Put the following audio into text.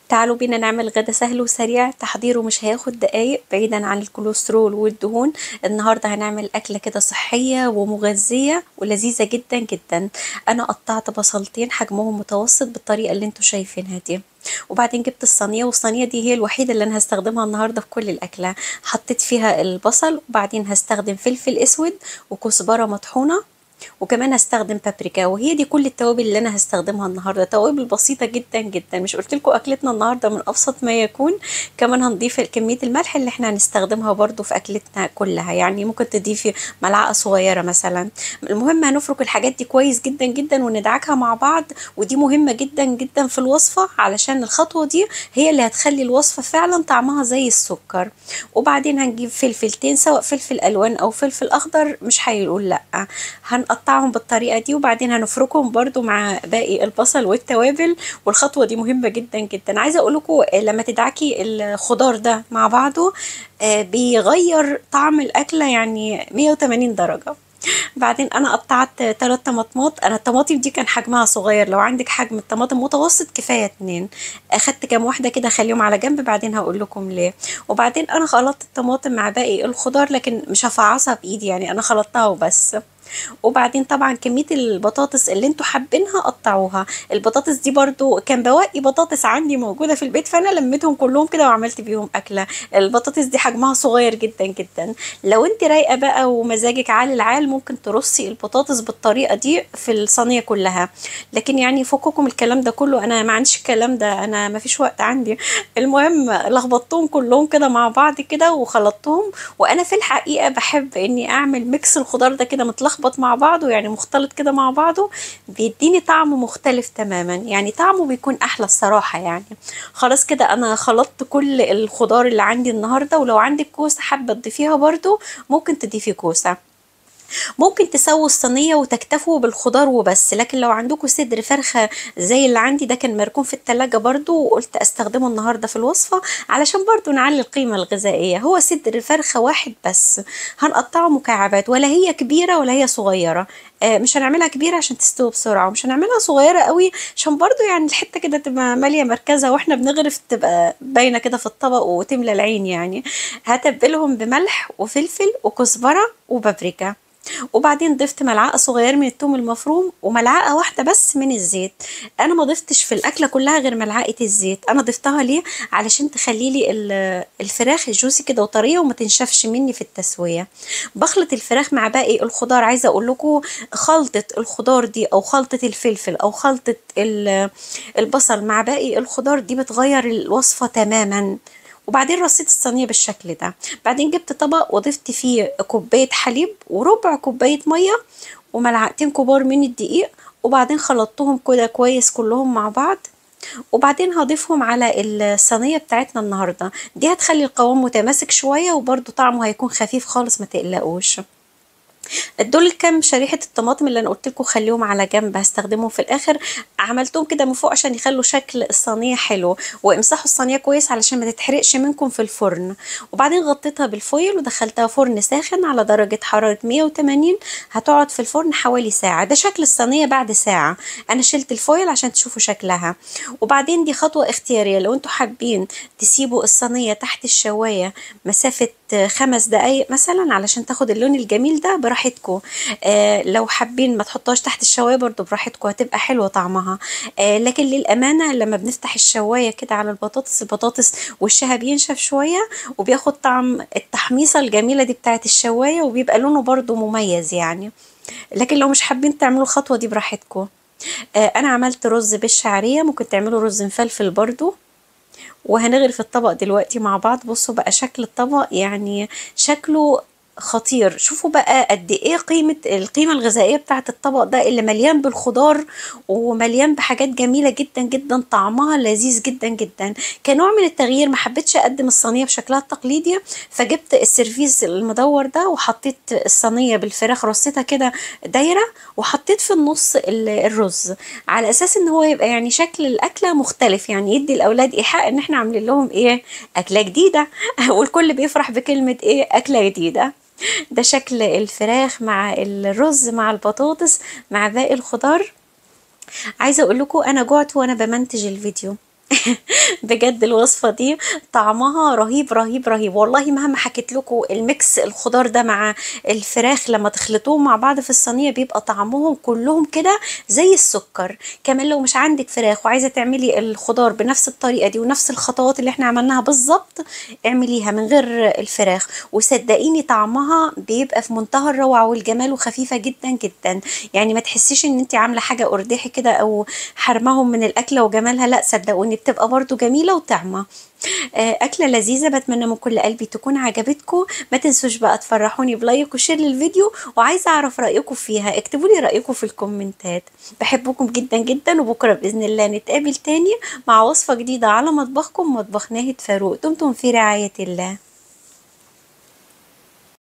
تعالوا بينا نعمل غدا سهل وسريع تحضيره مش هياخد دقايق بعيدا عن الكوليسترول والدهون النهارده هنعمل اكله كده صحيه ومغذيه ولذيذه جدا جدا انا قطعت بصلتين حجمهم متوسط بالطريقه اللي انتوا شايفينها دي وبعدين جبت الصينيه والصينيه دي هي الوحيده اللي انا هستخدمها النهارده في كل الاكله حطيت فيها البصل وبعدين هستخدم فلفل اسود وكزبره مطحونه وكمان هستخدم بابريكا وهي دي كل التوابل اللي انا هستخدمها النهارده توابل بسيطه جدا جدا مش قلت لكم اكلتنا النهارده من ابسط ما يكون كمان هنضيف كميه الملح اللي احنا هنستخدمها برده في اكلتنا كلها يعني ممكن تضيفي ملعقه صغيره مثلا المهم هنفرك الحاجات دي كويس جدا جدا وندعكها مع بعض ودي مهمه جدا جدا في الوصفه علشان الخطوه دي هي اللي هتخلي الوصفه فعلا طعمها زي السكر وبعدين هنجيب فلفلتين سواء فلفل الوان او فلفل اخضر مش هيقول لا هنقطعهم بالطريقه دي وبعدين هنفركهم برده مع باقي البصل والتوابل والخطوه دي مهمه جدا جدا عايزه اقول لكم لما تدعكي الخضار ده مع بعضه بيغير طعم الاكله يعني 180 درجه بعدين انا قطعت ثلاث طماطمات انا الطماطم دي كان حجمها صغير لو عندك حجم الطماطم متوسط كفايه اتنين اخدت كام واحده كده خليهم على جنب بعدين هقول لكم ليه وبعدين انا خلطت الطماطم مع باقي الخضار لكن مش هفعصها بايدي يعني انا خلطتها وبس وبعدين طبعا كميه البطاطس اللي انتوا حابينها قطعوها البطاطس دي برضو كان بواقي بطاطس عندي موجوده في البيت فانا لميتهم كلهم كده وعملت بيهم اكله البطاطس دي حجمها صغير جدا جدا لو انت رايقه بقى ومزاجك عالي العال ممكن ترصي البطاطس بالطريقه دي في الصينيه كلها لكن يعني فككم الكلام ده كله انا ما عنديش الكلام ده انا ما فيش وقت عندي المهم لخبطتهم كلهم كده مع بعض كده وخلطتهم وانا في الحقيقه بحب اني اعمل ميكس الخضار ده كده متلخبط متلخبط مع بعضه يعني مختلط كده مع بعضه بيديني طعم مختلف تماما يعني طعمه بيكون احلى الصراحه يعني خلاص كده انا خلطت كل الخضار اللي عندي النهارده ولو عندك كوسه حابه تضيفيها برده ممكن تضيفي كوسه ممكن تسووا الصينيه وتكتفوا بالخضار وبس لكن لو عندكم صدر فرخه زي اللي عندي ده كان مركون في التلاجة برضو وقلت استخدمه النهارده في الوصفه علشان برضو نعلي القيمه الغذائيه هو صدر فرخه واحد بس هنقطعه مكعبات ولا هي كبيره ولا هي صغيره آه مش هنعملها كبيره عشان تستوي بسرعه ومش هنعملها صغيره قوي عشان برضو يعني الحته كده تبقى ماليه مركزه واحنا بنغرف تبقى باينه كده في الطبق وتملى العين يعني هتبلهم بملح وفلفل وكزبره وبابريكا وبعدين ضفت ملعقه صغيره من الثوم المفروم وملعقه واحده بس من الزيت انا ما ضفتش في الاكله كلها غير ملعقه الزيت انا ضفتها ليه علشان تخلي لي الفراخ جوسي كده وطريه وما تنشفش مني في التسويه بخلط الفراخ مع باقي الخضار عايزه اقول لكم خلطه الخضار دي او خلطه الفلفل او خلطه البصل مع باقي الخضار دي بتغير الوصفه تماما وبعدين رصيت الصينيه بالشكل ده بعدين جبت طبق وضفت فيه كوبايه حليب وربع كوبايه ميه وملعقتين كبار من الدقيق وبعدين خلطتهم كده كويس كلهم مع بعض وبعدين هضيفهم على الصينيه بتاعتنا النهارده دي هتخلي القوام متماسك شويه وبرده طعمه هيكون خفيف خالص ما تقلقوش دول كام شريحة الطماطم اللي انا قلت لكم خليهم على جنب هستخدمهم في الاخر عملتهم كده من فوق عشان يخلوا شكل الصينية حلو وامسحوا الصينية كويس علشان ما تتحرقش منكم في الفرن وبعدين غطيتها بالفويل ودخلتها فرن ساخن على درجة حرارة 180 هتقعد في الفرن حوالي ساعة ده شكل الصينية بعد ساعة انا شلت الفويل عشان تشوفوا شكلها وبعدين دي خطوة اختيارية لو انتوا حابين تسيبوا الصينية تحت الشواية مسافة خمس دقايق مثلا علشان تاخد اللون الجميل ده براحتكم آه لو حابين ما تحطهاش تحت الشوايه برضو براحتكم هتبقى حلوه طعمها آه لكن للامانه لما بنفتح الشوايه كده على البطاطس البطاطس وشها بينشف شويه وبياخد طعم التحميصه الجميله دي بتاعت الشوايه وبيبقى لونه برضو مميز يعني لكن لو مش حابين تعملوا الخطوه دي براحتكم آه انا عملت رز بالشعريه ممكن تعملوا رز مفلفل برضو وهنغرف الطبق دلوقتي مع بعض بصوا بقى شكل الطبق يعني شكله خطير شوفوا بقى قد ايه قيمه القيمه الغذائيه بتاعه الطبق ده اللي مليان بالخضار ومليان بحاجات جميله جدا جدا طعمها لذيذ جدا جدا كنوع من التغيير ما حبيتش اقدم الصينيه بشكلها التقليدي فجبت السيرفيس المدور ده وحطيت الصينيه بالفراخ رصيتها كده دايره وحطيت في النص الرز على اساس ان هو يبقى يعني شكل الاكله مختلف يعني يدي الاولاد ايحاء ان احنا عاملين لهم ايه اكله جديده والكل بيفرح بكلمه ايه اكله جديده ده شكل الفراخ مع الرز مع البطاطس مع باقي الخضار عايزه اقول لكم انا جعت وانا بمنتج الفيديو بجد الوصفة دي طعمها رهيب رهيب رهيب والله مهما حكيت لكم الميكس الخضار ده مع الفراخ لما تخلطوهم مع بعض في الصينية بيبقى طعمهم كلهم كده زي السكر كمان لو مش عندك فراخ وعايزة تعملي الخضار بنفس الطريقة دي ونفس الخطوات اللي احنا عملناها بالظبط اعمليها من غير الفراخ وصدقيني طعمها بيبقى في منتهى الروعة والجمال وخفيفة جدا جدا يعني ما تحسيش ان انت عاملة حاجة قرداحي كده او حرمهم من الاكلة وجمالها لا صدقوني بتبقى برضو جميلة وطعمة آه، أكلة لذيذة بتمنى من كل قلبي تكون عجبتكم ما تنسوش بقى تفرحوني بلايك وشير للفيديو وعايزة أعرف رأيكم فيها اكتبوا لي رأيكم في الكومنتات بحبكم جدا جدا وبكرة بإذن الله نتقابل تاني مع وصفة جديدة على مطبخكم مطبخ ناهد فاروق دمتم في رعاية الله